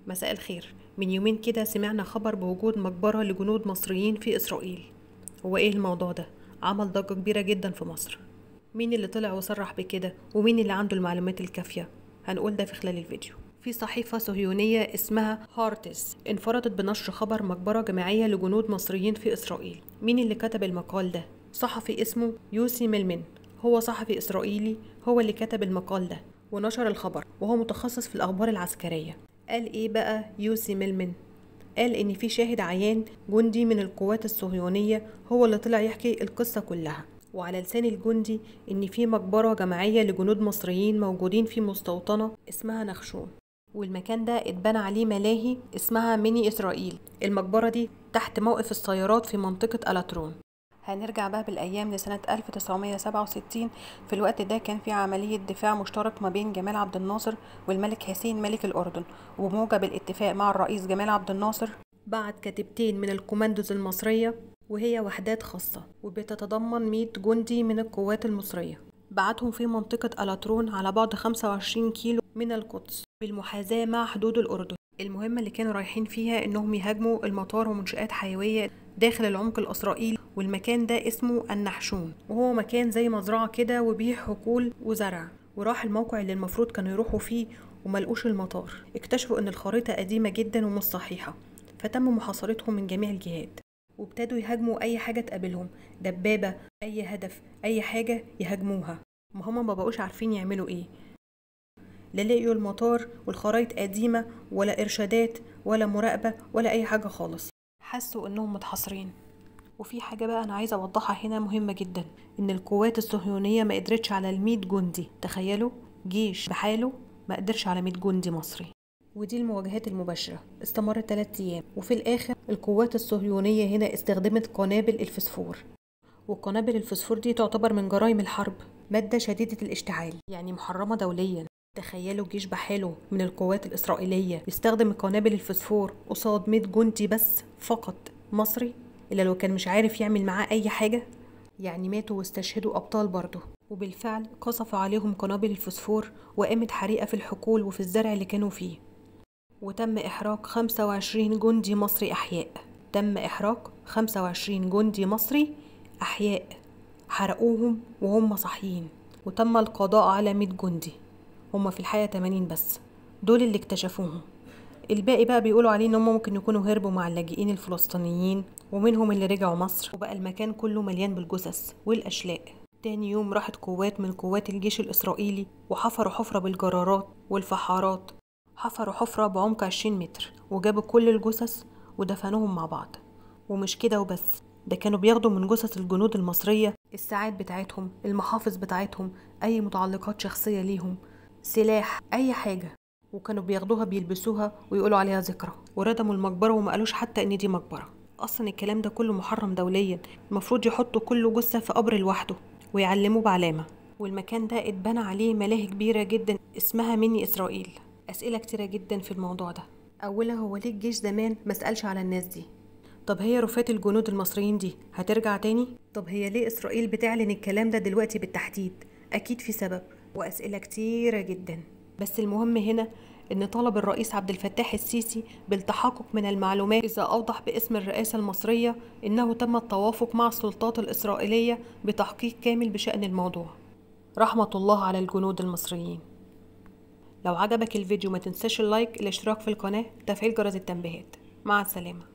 مساء الخير من يومين كده سمعنا خبر بوجود مقبرة لجنود مصريين في إسرائيل هو إيه الموضوع ده؟ عمل ضجة كبيرة جدا في مصر مين اللي طلع وصرح بكده ومين اللي عنده المعلومات الكافية هنقول ده في خلال الفيديو في صحيفة صهيونية اسمها هارتس انفردت بنشر خبر مقبرة جماعية لجنود مصريين في إسرائيل مين اللي كتب المقال ده؟ صحفي اسمه يوسي ميلمن هو صحفي إسرائيلي هو اللي كتب المقال ده ونشر الخبر وهو متخصص في الأخبار العسكرية قال إيه بقى يوسي ميلمن؟ قال إن في شاهد عيان جندي من القوات الصهيونية هو اللي طلع يحكي القصة كلها وعلى لسان الجندي إن في مقبرة جماعية لجنود مصريين موجودين في مستوطنة اسمها نخشون والمكان ده اتبنى عليه ملاهي اسمها ميني إسرائيل المقبرة دي تحت موقف السيارات في منطقة ألاترون هنرجع بقى بالأيام لسنة 1967 في الوقت ده كان في عملية دفاع مشترك ما بين جمال عبد الناصر والملك حسين ملك الأردن وبموجب الاتفاق مع الرئيس جمال عبد الناصر بعت كتيبتين من الكوماندوز المصرية وهي وحدات خاصة وبتتضمن 100 جندي من القوات المصرية بعتهم في منطقة ألاترون على بعد 25 كيلو من القدس بالمحاذاة مع حدود الأردن المهمة اللي كانوا رايحين فيها إنهم يهاجموا المطار ومنشآت حيوية داخل العمق الإسرائيلي والمكان ده اسمه النحشون وهو مكان زي مزرعة كده وبيه حقول وزرع وراح الموقع اللي المفروض كانوا يروحوا فيه وملقوش المطار اكتشفوا إن الخريطة قديمة جدا ومش صحيحة فتم محاصرتهم من جميع الجهات وابتدوا يهاجموا أي حاجة تقابلهم دبابة أي هدف أي حاجة يهاجموها ما هما ما بقوش عارفين يعملوا إيه لا لقيوا المطار والخرايط قديمة ولا إرشادات ولا مراقبة ولا أي حاجة خالص حسوا إنهم متحاصرين وفي حاجة بقى أنا عايزة أوضحها هنا مهمة جدا إن القوات الصهيونية ما قدرتش على المية جندي تخيلوا جيش بحاله ما قدرش على مية جندي مصري ودي المواجهات المباشرة استمرت 3 أيام وفي الآخر القوات الصهيونية هنا استخدمت قنابل الفسفور وقنابل الفسفور دي تعتبر من جرائم الحرب مادة شديدة الاشتعال يعني محرمة دوليا تخيلوا جيش بحاله من القوات الإسرائيلية يستخدم قنابل الفسفور قصاد 100 جندي بس فقط مصري إلا لو كان مش عارف يعمل معاه أي حاجة يعني ماتوا واستشهدوا أبطال برضه وبالفعل قصف عليهم قنابل الفسفور وقامت حريقة في الحقول وفي الزرع اللي كانوا فيه وتم إحراق 25 جندي مصري أحياء تم إحراق 25 جندي مصري أحياء حرقوهم وهم صاحيين وتم القضاء على 100 جندي هما في الحقيقة 80 بس دول اللي اكتشفوهم الباقي بقى بيقولوا عليه ان هم ممكن يكونوا هربوا مع اللاجئين الفلسطينيين ومنهم اللي رجعوا مصر وبقى المكان كله مليان بالجثث والاشلاء تاني يوم راحت قوات من قوات الجيش الاسرائيلي وحفروا حفرة بالجرارات والفحارات حفروا حفرة بعمق 20 متر وجابوا كل الجثث ودفنوهم مع بعض ومش كده وبس ده كانوا بياخدوا من جثث الجنود المصرية الساعات بتاعتهم المحافظ بتاعتهم أي متعلقات شخصية ليهم سلاح أي حاجة وكانوا بياخدوها بيلبسوها ويقولوا عليها ذكرى وردموا المقبرة وما قالوش حتى إن دي مقبرة أصلا الكلام ده كله محرم دوليا المفروض يحطوا كل جثة في قبر لوحده ويعلموه بعلامة والمكان ده اتبنى عليه ملاهي كبيرة جدا اسمها ميني إسرائيل أسئلة كتيرة جدا في الموضوع ده أولها هو ليه الجيش زمان ما سألش على الناس دي طب هي رفات الجنود المصريين دي هترجع تاني؟ طب هي ليه إسرائيل بتعلن الكلام ده دلوقتي بالتحديد؟ أكيد في سبب وأسئلة كتيرة جدا بس المهم هنا إن طلب الرئيس عبد الفتاح السيسي بالتحقق من المعلومات إذا أوضح باسم الرئاسة المصرية إنه تم التوافق مع السلطات الإسرائيلية بتحقيق كامل بشأن الموضوع رحمة الله على الجنود المصريين لو عجبك الفيديو ما تنساش اللايك الاشتراك في القناة تفعيل جرس التنبيهات مع السلامة